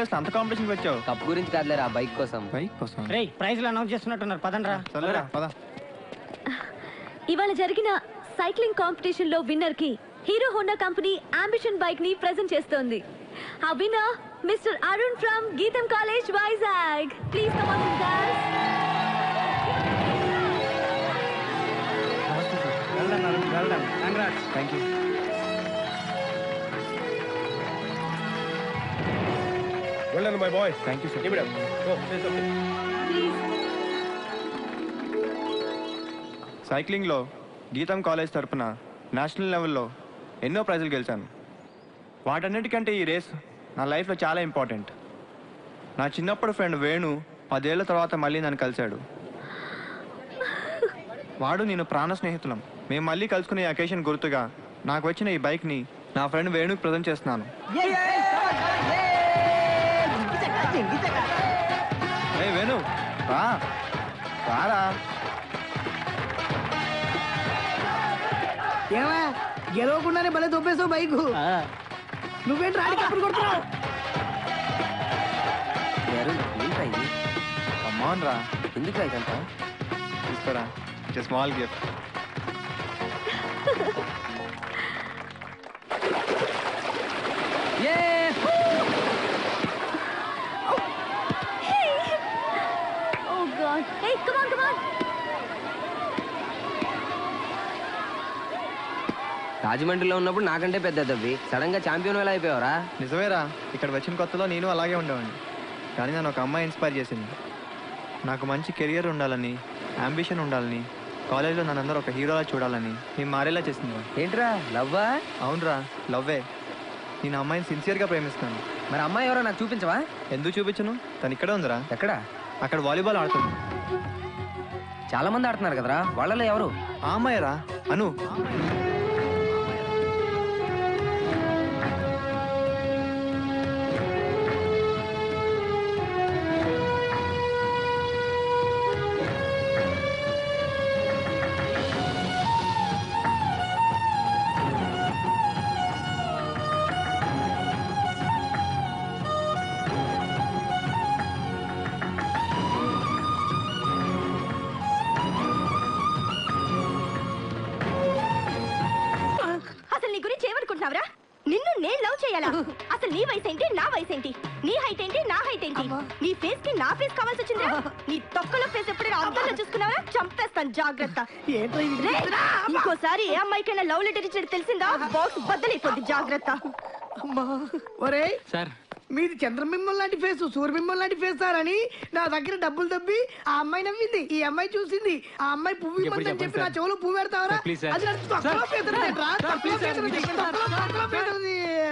తెలిసి అంత కాంపిటీషన్కి వచ్చావు కప్ గురించి కాదులేరా ఆ బైక్ కోసం బైక్ కోసం రే ప్రైజ్లు అనౌన్స్ చేస్తున్నట్టున్నారు పదండ్రా సరేరా పద ఇవాళ జరిగిన సైక్లింగ్ కాంపిటీషన్ లో విన్నర్ కి Hero Honda company Ambition bike ని ప్రెజెంట్ చేస్తోంది ఆ winner mister Arun from GITAM college Vizag please come on guys వెళ్దాం అరుణ్, వెళ్దాం కంగ్రాట్స్ థ్యాంక్ యూ వెళ్ళండి my boy thank you sir ఇవిడ ఓ say something. ప్లీజ్ సైక్లింగ్లో గీతం కాలేజ్ తరపున నేషనల్ లెవెల్లో ఎన్నో ప్రైజులు గెలిచాను వాటన్నిటికంటే ఈ రేస్ నా లైఫ్లో చాలా ఇంపార్టెంట్ నా చిన్నప్పుడు ఫ్రెండ్ వేణు పదేళ్ల తర్వాత మళ్ళీ నన్ను కలిశాడు వాడు నేను ప్రాణ స్నేహితులం మేము మళ్ళీ కలుసుకునే అకేషన్ గుర్తుగా నాకు వచ్చిన ఈ బైక్ని నా ఫ్రెండ్ వేణుకి ప్రజెంట్ చేస్తున్నాను ఏ వేణు రా రారా ఏమా గెలవకుండానే భలే తొప్పేసావు బైకు నువ్వేంటి రాడికి అప్పుడు కొడుతున్నావు అరుణ్, ఏంట్రా ఇది? అమ్మాన్ రా ఎందుకురా ఇదంతా తీసుకోరా small gift oh god hey come on come on రాజమండ్రిలో ఉన్నప్పుడు నాకంటే పెద్ద దవ్వి సడన్ గా ఛాంపియన్ ఎలా అయిపోయావరా నిజమేరా ఇక్కడ వచ్చిన కొత్తలో నేను అలాగే ఉండేవాడిని కానీ నన్ను ఒక అమ్మాయి ఇన్స్పైర్ చేసింది నాకు మంచి కెరియర్ ఉండాలని అంబిషన్ ఉండాలని కాలేజ్లో నన్నందరూ ఒక హీరోలా చూడాలని నేను మారేలా చేసింది ఏంట్రా లవ్వా అవునరా లవ్వే నేను ఆ అమ్మాయిని సిన్సియర్గా ప్రేమిస్తాను మరి అమ్మాయి ఎవరో నాకు చూపించవా ఎందుకు చూపించను తను ఇక్కడే ఉందిరా ఎక్కడ అక్కడ వాలీబాల్ ఆడుతుంది చాలా మంది ఆడుతున్నారు కదరా వాళ్ళలో ఎవరు ఆ అమ్మాయిరా అను అసలు నీ గురించి ఏమనుకుంటున్నావురా నిన్ను నేను లవ్ చేయాలా అసలు నీ వయసు ఏంటి నా వయసు ఏంటి నీ హైట్ ఏంటి నా హైట్ ఏంటి నీ ఫేస్ కి నా ఫేస్ కావాల్సి వచ్చిందా నీ తొక్కలో ఫేస్ ఎప్పుడైనా అద్దంలో చూసుకున్నావా చంపేస్తాను జాగ్రత్త ఏంటో ఇది రే, ఇంకోసారి ఏ అమ్మాయికైనా లవ్ లెటర్ ఇచ్చేది తెలిసిందా బాక్స్ బద్దలైపోద్ది జాగ్రత్త అమ్మా ఒరే సార్ మీది చంద్రబింబం లాంటి ఫేస్ సూర్యబింబం లాంటి ఫేస్ సార్ అని నా దగ్గర డబ్బులు తప్పి ఆ అమ్మాయి నవ్వింది ఈ అమ్మాయి చూసింది ఆ అమ్మాయి పువ్వు ఇమ్మందని చెప్పి నా చెవులో పువ్వు పెడతావరా ప్లీజ్ సార్. అది నాకు తొక్కలో పెదరదేంట్రా? తొక్కలో పెదరది, తొక్కలో- తొక్కలో పెదరది.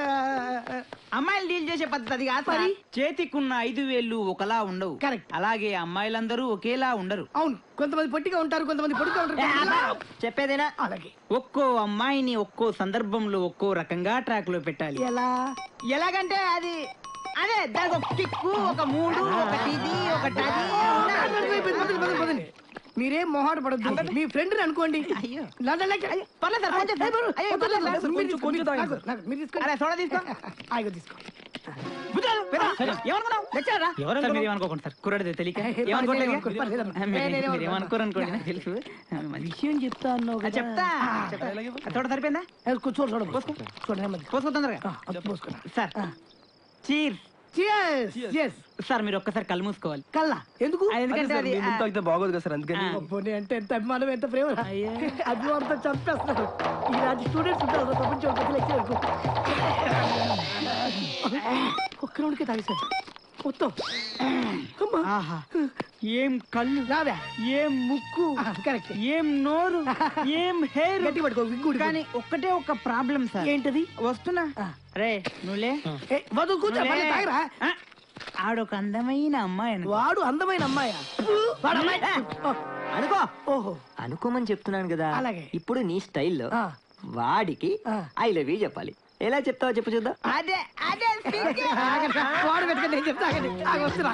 అమ్మాయిలు డీల్ చేసే పద్ధతి అది కాదు మరి? చేతికున్న ఐదు వేళ్ళు ఒకలా ఉండవు Correct. అలాగే అమ్మాయిలందరూ ఒకేలా ఉండరు అవును కొంతమంది పొట్టిగా ఉంటారు కొంతమంది పొడుగా ఉంటారు చెప్పేదేనా అలాగే ఒక్కో అమ్మాయిని ఒక్కో సందర్భంలో ఒక్కో రకంగా ట్రాక్ లో పెట్టాలి ఎలా ఎలాగంటే అది అదే దానికి ఒక కిక్కు ఒక మూడు ఒకటి ఇది ఒకటి అది పదండి, పదండి, పదండి, పదండి. మీరేం మొహాట పడద్దు మీ ఫ్రెండ్ అనుకోండి అయ్యో. లండన్ లెక్క- అయ్యో, పర్లేదు సార్, కొంచెం అయ్యో, సార్. అయ్యో, వద్దు, వద్దు, పర్లేదు వద్దు, సార్, మీరు కొంచెం, తీసుకోండి, కొంచెం తాగండి. నాకు, నాకు, మీరు తీసుకోండి. అరే, సోడా తీసుకో. ఆగో, తీసుకో బుజ్జాలు, పెద్ద, ఏమనుకున్నావు? తెచ్చారా? సార్, మీరు ఏమనుకోకండి సార్ కుర్రాడిదే తెలియక ఏమనుకోవట్లేదు ఏమనుకోరు, పర్లేదు అమ్మా. మీరు- నేనేం మీరు ఏమనుకోరు అనుకోండి నాకు తెలుసు విషయం చెప్తా అన్నావు చెప్తా చెప్తా. తోట సరిపోయిందా ఏ, కూర్చో, చూడు, చూడు, పోసుకో. చూడు, నెమ్మది. పోసుకో తొందరగా ఆ, అది పోసుకో. Sir cheer Cheers, yes. Sir మీరు ఒక్కసారి కళ్ళు మూసుకోవాలి కల్లా ఎందుకు ఆ, ఎందుకంటే అది ఆ, బాగోదు కదా సార్ అందుకని ఆ. అబ్బో, నీ అంటే ఎంత అభిమానం ఎంత ప్రేమ అయ్యా. అభిమానంతో చంపేస్తున్నారు ఇలాంటి స్టూడెంట్స్ ఉంటారు ప్రపంచం ప్రతి లెక్చర్ వరకు ఒక్క రౌండ్కే తాగేశాడు మొత్తం అమ్మా ఆహా ఏం కళ్ళు రావే ఏం ముక్కు కరెక్ట్ ఏం నోరు ఏం హెయిర్ గట్టి పట్టుకో విగ్గుడు కానీ ఒక్కటే ఒక ప్రాబ్లం సార్ ఏంటది వస్తున్నా ఆ. రే నువ్వులే ఏ, వద్దు కూర్చో నువ్వులే. మళ్ళీ తాగరా ఆ, ఆడొక అందమైన అమ్మాయి అనుకో. వాడు అందమైన అమ్మాయా వాడు అమ్మాయి ఓ, అనుకో ఓహో అనుకోమని చెప్తున్నాను కదా అలాగే. ఇప్పుడు నీ స్టైల్లో ఆ. వాడికి ఆ. ఐ లవ్ యూ చెప్పాలి ఎలా చెప్తావో చెప్పు చూద్దాం అదే అదే speak. ఆగండి, వాడు పెట్టుకుని నేను చెప్తా ఆగండి. ఆగ, వస్తున్నా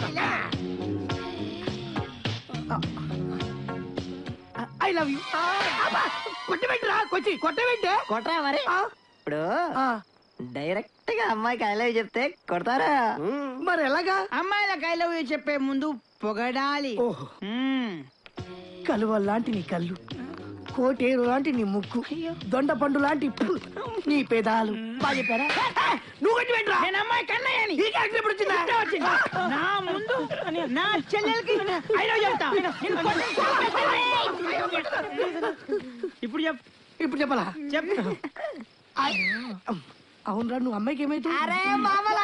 ఐ లవ్ యూ కొట్టబెట్టరా కొచ్చి కొట్టబెట్టే కొట్రా మరి ఆ, ఇప్పుడు ఆ, డైరెక్ట్ డైరెక్ట్ గా అమ్మాయికి ఐ లవ్ చెప్తే కొడతారా మరి ఎలాగా అమ్మాయిలకు ఐ లవ్ యూ చెప్పే ముందు పొగడాలి ఓహో మ్మ్. కలువ లాంటి నీ కళ్ళు కోటేరు లాంటి నీ ముక్కు దొండ పండు లాంటి పు- నీ పెదాలు బాగా చెప్పారా నువ్వు కట్టి పెట్టరా నేను అమ్మాయి కన్నయ్యని ఈ క్యారెక్టర్ ఎప్పుడు వచ్చిందా? ఇప్పుడే వచ్చింది. నా ముందు నా చెల్లెలకి ఐ లవ్ చెప్తా నిన్ను కొట్టి చంపేస్తాను. ఇప్పుడు చెప్పు ఇప్పుడు చెప్పాలా చెప్పు అవునరా నువ్వు అమ్మాయికి ఏమైతే అరే మామల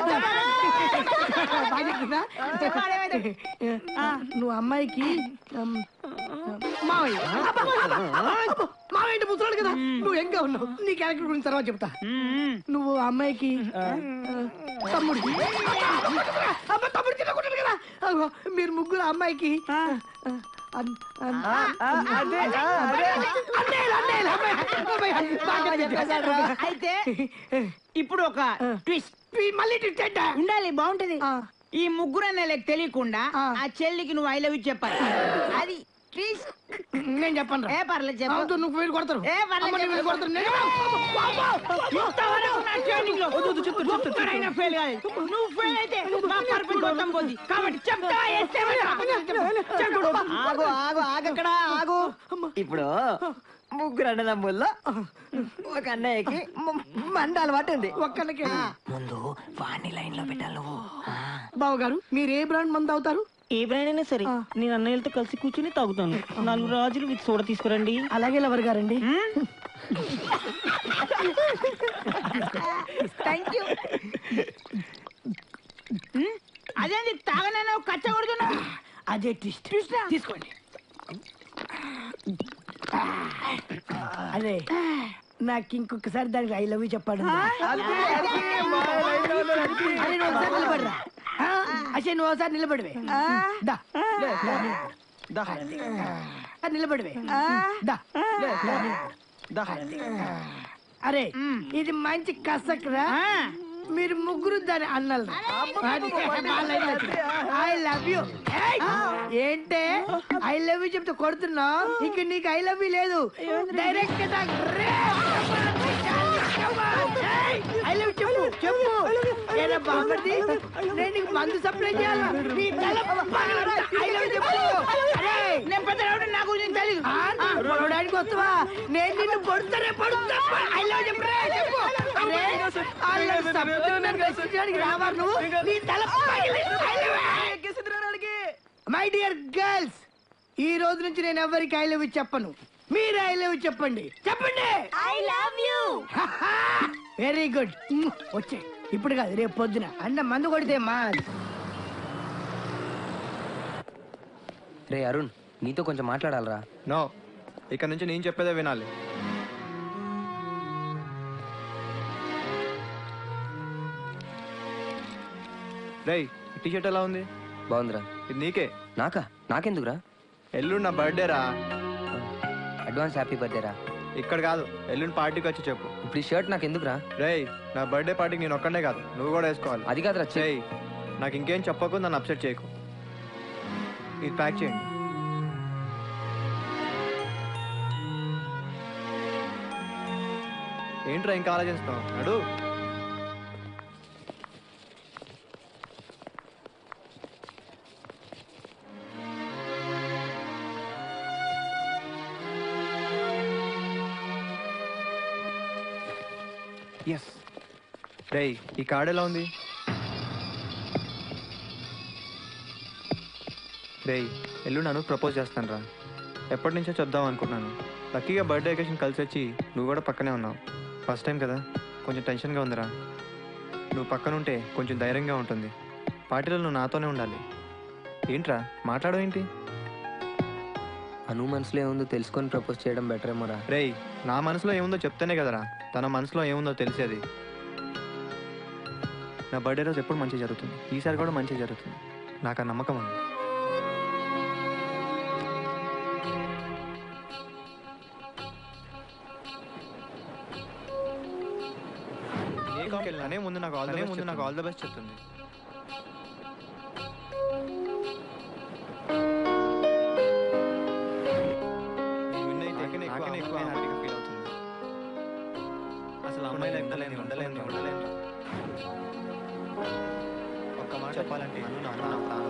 నువ్వు అమ్మాయికి ఉమ్, మావయ్య అబ్బా, అబ్బా, అబ్బా, మావయ్య అంటే ముసలాడు కదా నువ్వు ఎంగా ఉన్నావు నీ క్యారెక్టర్ గురించి తర్వాత చెప్తా నువ్వు ఆ అమ్మాయికి ఆ, తమ్ముడు అబ్బా, తమ్ముడు తినకుంటాడు కదా అగో, మీరు ముగ్గురు ఆ అమ్మాయికి ఆ, అన్- అన్- అన్నయ్యలు, అన్నయ్యలు, అమ్మాయి, అమ్మాయి, బాగా చెప్పేశాడు రా. అయితే ఇప్పుడు ఒక ట్విస్ట్ ఈ మళ్ళీ ట్విస్ట్ ఏంటా? ఉండాలి బాగుంటది ఆ. ఈ ముగ్గురు అన్నయ్యలకు తెలియకుండా ఆ. ఆ చెల్లికి నువ్వు ఐ లవ్ చెప్పాలి అది ట్విస్ట్ నేను చెప్పను ఏ పర్లేదు చెప్పు అవుతూ నువ్వు వీళ్ళు కొడతారు ఏ పర్లేదు అమ్మ, నీ వీళ్ళు చెప్పు. కొడతారు నేను వామ్మో! ఇంతవరకు నా training లో ఒక్కడైనా fail కాలేదు. నువ్వు fail అయితే మా పరుపు మొత్తం పోద్ది. కాబట్టి చెప్తా ఆగు ఆగు ఆగక్కడ ఆగు ఇప్పుడు ముగ్గురు అన్నదమ్ముల్లో ఒక అన్నయ్యకి మ- మంద అలవాటు ఉంది ఒక్కళ్ళకే ముందు వాణ్ణి లైన్ లో పెట్టాలి నువ్వు బావ గారు మీరు ఏ బ్రాండ్ మంది అవుతారు ఏ బ్రాండ్ అయినా సరే నేను అన్నయ్యలతో కలిసి కూర్చుని తాగుతాను నాలుగు రాజులు విత్ సోడా తీసుకురండి అలాగే లవర్ గారండి థ్యాంక్ యూ అదేంటి తాగనన్నా కచ్చ కొడుతున్నా అదే ట్విస్ట్ తీసుకోండి అదే నాకు ఇంకొకసారి దానికి ఐ లవ్ యూ చెప్పాడు అరే నువ్వు ఒకసారి నిలబడరా ఆ, అసలు నువ్వు ఒకసారి నిలబడివే దా దా ఆ, నిలబడివే దా దా అరే ఇది మంచి కసక్రా మీరు ముగ్గురు దాని అన్నలు ఐ లవ్ యూ ఏంటే ఐ లవ్ యూ చెప్తే కొడుతున్నావు ఇక నీకు ఐ లవ్ యూ లేదు డైరెక్ట్ ఐ లవ్ చెప్పు చెప్పు ఏనా బామ్మర్ది నేను నీకు మందు సప్లై చేయాలా నీ తల ఐ లవ్ చెప్పు అరే నేను పెద్ద రౌడీ, నా గురించి తెలియదు ఆ, నువ్వు పొడవడానికి వస్తావా నేను నిన్ను పొడుతానే పొడుతా ఐ లవ్ చెప్పు రే, చెప్పు అరే వాళ్ళ సబ్జెక్ట్ రచించడానికి రావా నువ్వు నీ తల మై డియర్ గర్ల్స్ ఈ రోజు నుంచి నేను ఎవరికి ఐ లవ్ చెప్పను మీరు ఐ లవ్ చెప్పండి చెప్పండి I love you very good వచ్చే ఇప్పుడు కాదు రేపు పొద్దున అన్న మందు కొడితే మా రే అరుణ్ నీతో కొంచెం మాట్లాడాలరా నో ఇక్కడ నుంచి నేను చెప్పేదే వినాలి రేయ్ టీ షర్ట్ ఎలా ఉంది బాగుందిరా ఇది నీకే నాకా నాకెందుకురా ఎల్లుండి నా బర్త్డే రా అడ్వాన్స్ హ్యాపీ బర్త్డే రా ఇక్కడ కాదు ఎల్లుండి పార్టీకి వచ్చి చెప్పు ఇప్పుడు ఈ షర్ట్ నాకు ఎందుకురా రేయ్ నా బర్త్డే పార్టీకి నేను ఒక్కడే కాదు నువ్వు కూడా వేసుకోవాలి అది కాదురా చెయ్ రేయ్ నాకు ఇంకేం చెప్పకు నన్ను అప్సెట్ చేయకు ఇది ప్యాక్ చేయండి ఏంట్రా ఇంకా ఆలోచిస్తున్నావు నడు ఎస్ రేయ్ ఈ కార్డ్ ఎలా ఉంది రేయ్ ఎల్లు నన్ను ప్రపోజ్ చేస్తాను రా ఎప్పటి నుంచో చూద్దాం అనుకున్నాను లక్కీగా బర్త్డే అకేషన్ కలిసి వచ్చి నువ్వు కూడా పక్కనే ఉన్నావు ఫస్ట్ టైం కదా కొంచెం టెన్షన్గా ఉందిరా నువ్వు పక్కన ఉంటే కొంచెం ధైర్యంగా ఉంటుంది పార్టీలో నువ్వు నాతోనే ఉండాలి ఏంట్రా మాట్లాడవు ఏంటి అను మనసులో ఏముందో తెలుసుకొని ప్రపోజ్ చేయడం బెటర్ ఏమోరా రేయ్ నా మనసులో ఏముందో చెప్తేనే కదరా తన మనసులో ఏముందో తెలిసేది నా బర్త్డే రోజు ఎప్పుడు మంచి జరుగుతుంది ఈసారి కూడా మంచి జరుగుతుంది నాకు ఆ నమ్మకం ఉంది అనే ముందు నాకు ఆల్ ముందు నాకు ఆల్ ద బెస్ట్ చెప్తుంది నేను win అయితే నాకనే ఎక్కువ హ్యాపీగా ఫీల్ అవుతుంది అసలు అమ్మాయి ఉండలేను ఉండలేను ఉండలేను ఒక్క మాట చెప్పాలంటే అను నా అన్న నా ప్రాణం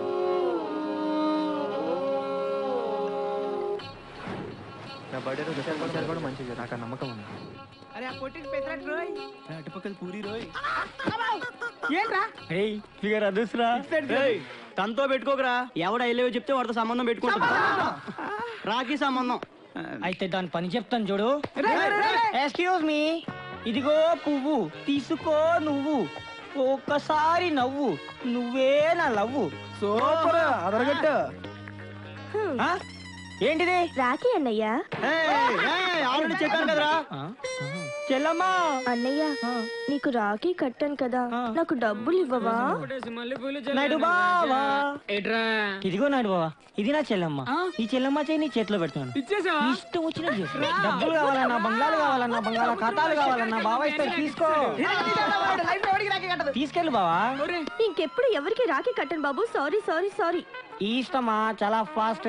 నా బర్త్డే రోజు వచ్చారు కూడా మంచిది నాకు ఆ నమ్మకం ఉంది అరే ఆ పొట్టికి పెసరట్టు రోయ్ అటుపక్కల పూరి రోయ్ ఏంట్రా ఫిగర్ అదుసురా తనతో పెట్టుకోకరా ఎవడ వెళ్ళేవో చెప్తే వాడితో సంబంధం పెట్టుకుంటా రాఖీ సంబంధం అయితే దాని పని చెప్తాను చూడు ఎక్స్క్యూజ్ మీ ఇదిగో పువ్వు తీసుకో నువ్వు ఒక్కసారి నవ్వు నువ్వే నా లవ్వు సూపర్ అదరగట్టు ఆ? ఏంటిది రాఖీ అన్నయ్య ఆల్రెడీ చెప్పాను కదరా ఆ? చెల్లమ్మా అన్నయ్య నీకు రాఖీ కట్టాను కదా నాకు డబ్బులు ఇవ్వవా నాయుడు బావా ఇదిగో నాయుడు బావా ఇది నా చెల్లమ్మ ఈ చెల్లమ్మ చేయి నీ చేతిలో పెడుతున్నాను నీ ఇష్టం వచ్చినట్టు చేసు డబ్బులు కావాలన్నా బంగాళాలు కావాలన్నా బంగాళ ఖాతాలు కావాలన్నా బావా ఇస్తారు తీసుకో తీసుకెళ్ళు బావా ఇంకెప్పుడు ఎవరికి రాఖీ కట్టను బాబు సారీ సారీ సారీ ఈ ఇష్టమా చాలా ఫాస్ట్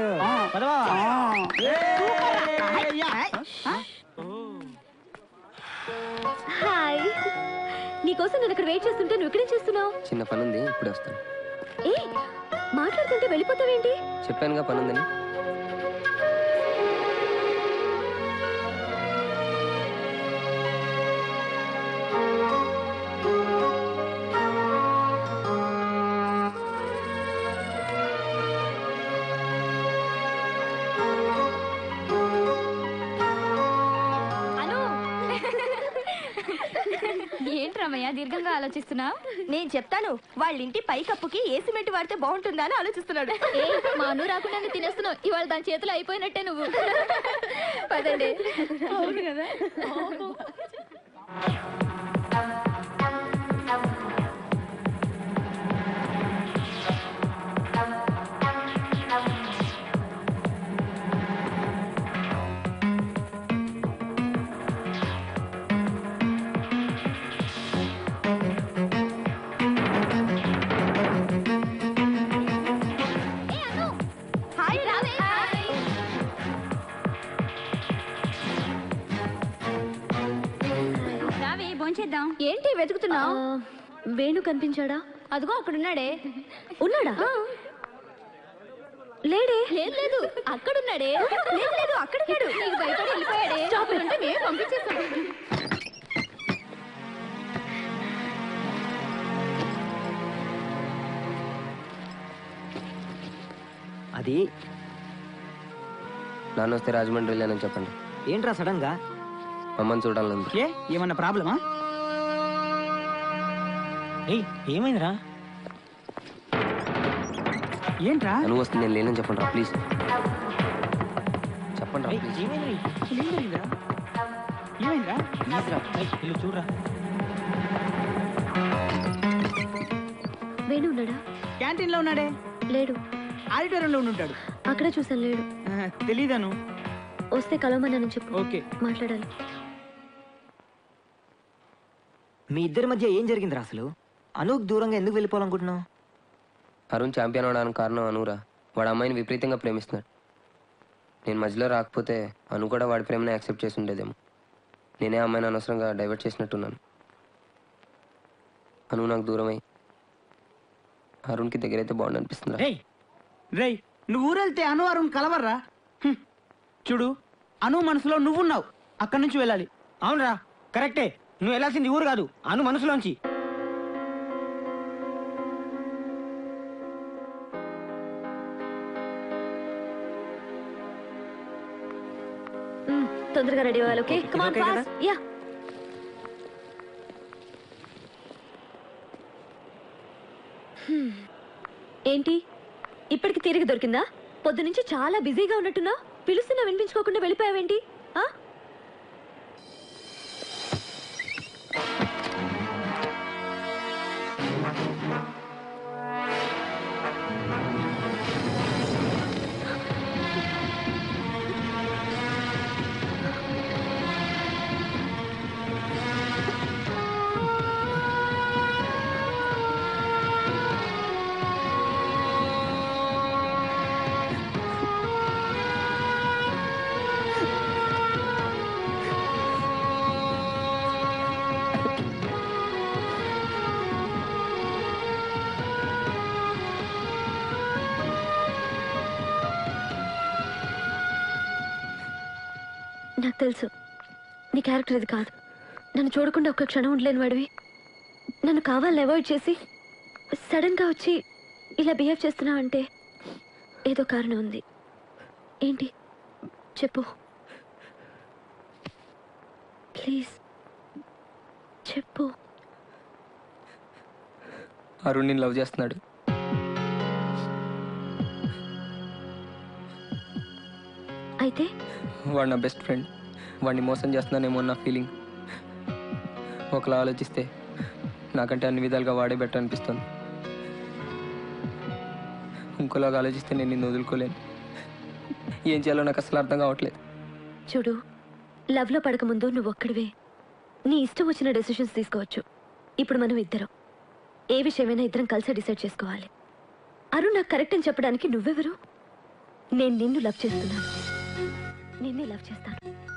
హాయ్ నీకోసం నేను ఇక్కడ వెయిట్ చేస్తుంటే నువ్వు ఇక్కడేం చేస్తున్నావు చిన్న పని ఉంది ఇప్పుడే వస్తాను ఏ మాట్లాడుతుంటే వెళ్ళిపోతావేంటి చెప్పానుగా పని ఉందని అను ఏంట్రమయ్య దీర్ఘంగా ఆలోచిస్తున్నా నేను చెప్తాను వాళ్ళ ఇంటి పైకప్పుకి ఏ సిమెంట్ వాడితే బాగుంటుందా అని ఆలోచిస్తున్నాడు మా అను రాకుండా తినేస్తున్నావు ఇవాళ దాని చేతిలో అయిపోయినట్టే నువ్వు పదండి అవును కదా హాయ్ రావే రావే భోంచేద్దాం ఏంటి వెతుకుతున్నావు వేణు కనిపించాడా అదిగో అక్కడ ఉన్నాడే ఉన్నాడా లేడే లేదు లేదు అక్కడున్నాడే లేదు లేదు అక్కడున్నాడు నీకు భయపడి వెళ్ళిపోయాడే అంటే మేము పంపించేస్తాం అది నాన్న వస్తే రాజమండ్రి వెళ్ళానని చెప్పండి ఏంట్రా సడన్ గా అమ్మని చూడాలంది ఏ ఏమన్నా ప్రాబ్లమా ఏయ్ ఏమైందిరా ఏంట్రా అను వస్తే నేను లేనని చెప్పండి రా ప్లీజ్ చెప్పండి రా ఏయ్, ప్లీజ్ ఏమైంది ఏం జరిగిందిరా ఏమైందిరా ప్లీజ్ రా ఏయ్, ఇల్లు చూడరా వేణు ఉన్నాడా క్యాంటీన్ లో ఉన్నాడే లేడు ఆడిటోరియంలో ఉండి ఉంటాడు అక్కడే చూసాను లేడు ఆ, తెలీదను వస్తే కలవమన్నానని చెప్పు ఓకే మాట్లాడాలి మీ ఇద్దరి మధ్య ఏం జరిగిందిరా అసలు అనూక్ దూరంగా ఎందుకు వెళ్ళిపోవాలనుకుంటున్నావు అరుణ్ ఛాంపియన్ అవడానికి కారణం అనురా వాడు అమ్మాయిని విపరీతంగా ప్రేమిస్తున్నాడు నేను మధ్యలో రాకపోతే అను కూడా వాడి ప్రేమను యాక్సెప్ట్ చేసి ఉండేదేమో నేనే ఆ అమ్మాయిని అనవసరంగా డైవర్ట్ చేసినట్టున్నాను అను నాకు దూరమై అరుణ్కి దగ్గరైతే బాగుండు అనిపిస్తుంది రేయ్ రేయ్ నువ్వు ఊరెళ్తే అను అరుణ్ కలవర్రా హ్మ్. చూడు అను మనసులో నువ్వున్నావు అక్కడి నుంచి వెళ్ళాలి అవునరా కరెక్టే నువ్వు వెళ్ళాల్సింది ఊరు కాదు అను మనసులోంచి మ్, తొందరగా రెడీ అవ్వాలి ఓకే Okay, కమాన్ okay కదా? ఫాస్ట్ యా ఏంటి ఇప్పటికి తీరిక దొరికిందా పొద్దు నుంచి చాలా బిజీగా ఉన్నట్టున్నా పిలుస్తున్నా వినిపించుకోకుండా వెళ్ళిపోయావేంటి ఆ? నాకు తెలుసు నీ క్యారెక్టర్ ఇది కాదు నన్ను చూడకుండా ఒక్క క్షణం ఉండలేని వాడివి నన్ను కావాలని అవాయిడ్ చేసి సడన్గా వచ్చి ఇలా బిహేవ్ చేస్తున్నావంటే ఏదో కారణం ఉంది ఏంటి చెప్పు ప్లీజ్ చెప్పు అరుణ్ నేను లవ్ చేస్తున్నాడు అయితే వాడు నా బెస్ట్ ఫ్రెండ్ వాడిని మోసం చేస్తున్నానేమో నా ఫీలింగ్ ఒకలా ఆలోచిస్తే నాకంటే అన్ని విధాలుగా వాడే బెటర్ అనిపిస్తుంది ఇంకోలాగా ఆలోచిస్తే నేను నిన్ను వదులుకోలేను ఏం చేయాలో నాకు అసలు అర్థం కావట్లేదు చూడు లవ్లో పడకముందు నువ్వు ఒక్కడివే నీ ఇష్టం వచ్చిన డెసిషన్స్ తీసుకోవచ్చు ఇప్పుడు మనం ఇద్దరం ఏ విషయమైనా ఇద్దరం కలిసి డిసైడ్ చేసుకోవాలి అరుణ్ నాకు కరెక్ట్ అని చెప్పడానికి నువ్వెవరు నేను నిన్ను లవ్ చేస్తున్నాను నిన్నే లవ్ చేస్తాను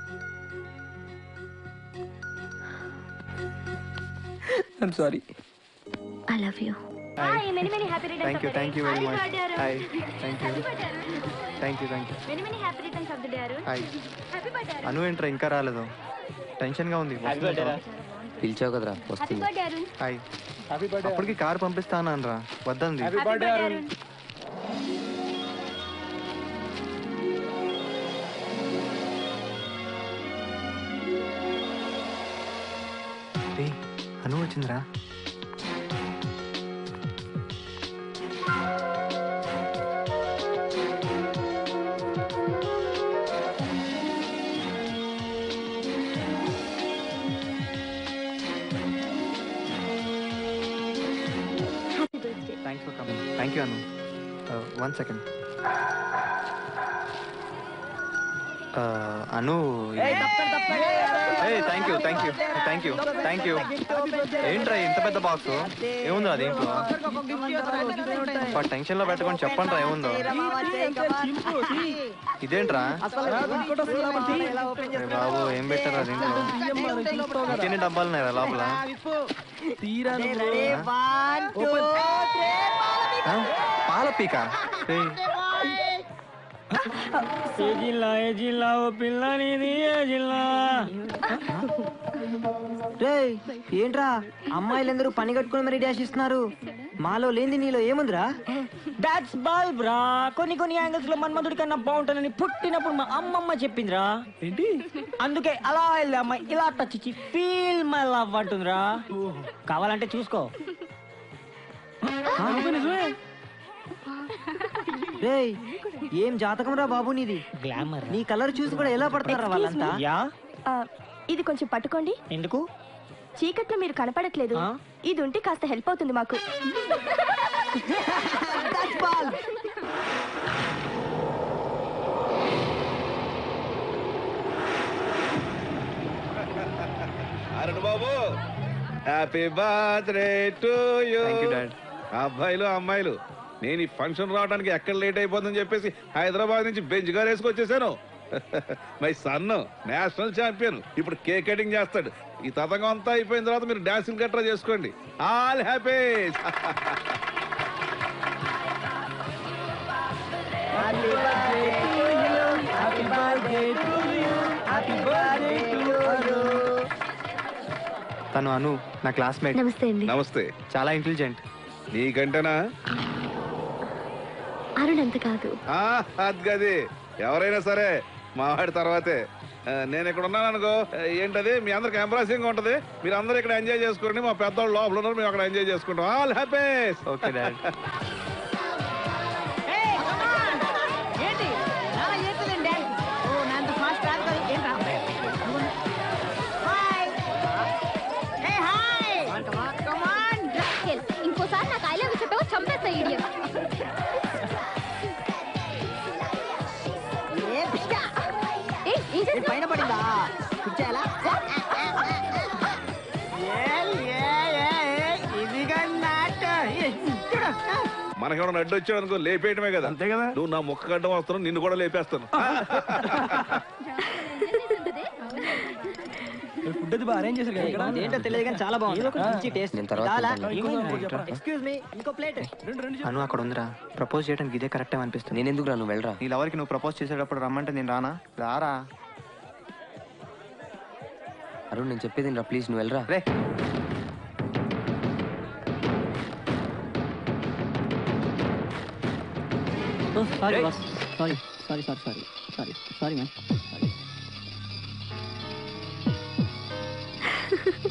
I'm sorry I love you hi many many happy returns thank you thank you very much hi thank you thank you thank you many many happy returns of the day Arun hi happy birthday Anu ఏంట్రా ఇంకా రాలేదు టెన్షన్గా ఉంది వస్తుందా? పిలిచావు కదరా happy వస్తుంది birthday Arun hi అప్పటికి కార్ పంపిస్తాను రా వద్దంది హ్యాపీ బర్త్డే అరుణ్ ఏయ్, అను వచ్చిందిరా happy birthday thanks for coming thank you Anu one second Anu thank you thank you thank you thank you ఏంట్రా ఇంత పెద్ద బాక్స్ ఏముందో అదేంట్లో టెన్షన్ లో పెట్టకుండా చెప్పండి రా ఏముందో ఇదేంట్రా అరే బాబు ఏం పెట్టారా దీంట్లో ఇంకెన్ని డబ్బాలు ఉన్నాయా లోపల ఆ? పాల పీక ఏయ్, ఏ జిల్లా ఏ జిల్లా ఓ పిల్ల నీది ఏ జిల్లా రేయ్ ఏంట్రా అమ్మాయిలందరూ పని కట్టుకుని మరి డాష్ ఇస్తున్నారు మాలో లేనిది నీలో ఏముందిరా దాట్స్ బాల్ బ్రా కొన్ని కొన్ని యాంగిల్స్ లో మన్మధుడి కన్నా బాగుంటానని పుట్టినప్పుడు మా అమ్మమ్మ చెప్పిందిరా ఏంటి అందుకే అలా వెళ్ళి అమ్మాయి ఇలా టచ్ ఇచ్చి ఫీల్ మై లవ్ అంటుందిరా కావాలంటే చూసుకో రేయ్ ఏం జాతకం రా బాబు నీది గ్లామర్ నీ కలర్ చూసి కూడా ఎలా పడతారా వాళ్ళంతా యా ఆ, ఇది కొంచెం పట్టుకోండి ఎందుకు చీకట్లో మీరు కనపడట్లేదు ఆ? ఇది ఉంటే కాస్త హెల్ప్ అవుతుంది మాకు అరుణ్ బాబు happy birthday to you Thank you, Dad. అబ్బాయిలు అమ్మాయిలు నేను ఈ ఫంక్షన్ రావడానికి ఎక్కడ లేట్ అయిపోతుందని చెప్పేసి హైదరాబాద్ నుంచి బెంచ్ గారు వేసుకొచ్చేసాను మై సన్ నేషనల్ ఛాంపియన్ ఇప్పుడు కేక్ కటింగ్ చేస్తాడు ఈ తతంగం అంతా అయిపోయిన తర్వాత మీరు డాన్సింగ్ గట్రా చేసుకోండి ఆల్ హ్యాపీ తను అను నా క్లాస్మేట్ నమస్తే అండి నమస్తే చాలా ఇంటెలిజెంట్ నీకంటేనా అరుణ్ అంత కాదు ఆ, అది గది ఎవరైనా సరే మావాడి తర్వాతే ఆ, నేను ఇక్కడ ఉన్నాను అనుకో ఆ, ఏంటది మీ అందరికి ఎంబ్రాసింగ్ ఉంటది మీరు అందరూ ఇక్కడ ఎంజాయ్ చేసుకోండి మా పెద్దవాళ్ళు లోపల ఉన్నారు మేము అక్కడ ఎంజాయ్ చేసుకుంటాం ఆల్ హ్యాపీ ఓకే డాడ్ ఏంటి చాలా చేస్తుందండి ఓ నా అంత ఫాస్ట్ రాదు కదా ఏంట్రా హాయ్ ఏ హాయ్ కమ్ ఆన్ ఇంకోసారి నాకు ఐ లవ్ చెప్పావు చంపేస్తా ఇడియట్ ఏ పిచ్చా ఏ ఏం ఏ, పైన పడిందా కూర్చోయాలా ఇదిగా నాట మనకేమన్నా అడ్డు వచ్చాడు అనుకో లేపేయటమే కదా అంతే కదా నువ్వు నా ముక్క గడ్డం వస్తున్నావు నిన్ను కూడా లేపేస్తాను ఏంటో తెలియదు కానీ చాలా బాగుంది మంచి టేస్ట్ నేను తర్వాత తింటాను. ఎక్స్క్యూజ్ మీ ఇంకో ప్లేట్ అను అక్కడ ఉందిరా ప్రపోజ్ చేయడానికి ఇదే కరెక్ట్ అనిపిస్తుంది నేను ఎందుకు రా నువ్వు వెళ్ళరా నీ లవర్కి నువ్వు ప్రపోజ్ చేసేటప్పుడు రమ్మంటే నేను రానా రారా అరుణ్ నేను చెప్పేది రా ప్లీజ్ నువ్వు వెళ్ళరా రే sorry boss sorry sorry sorry sorry sorry sorry ma'am sorry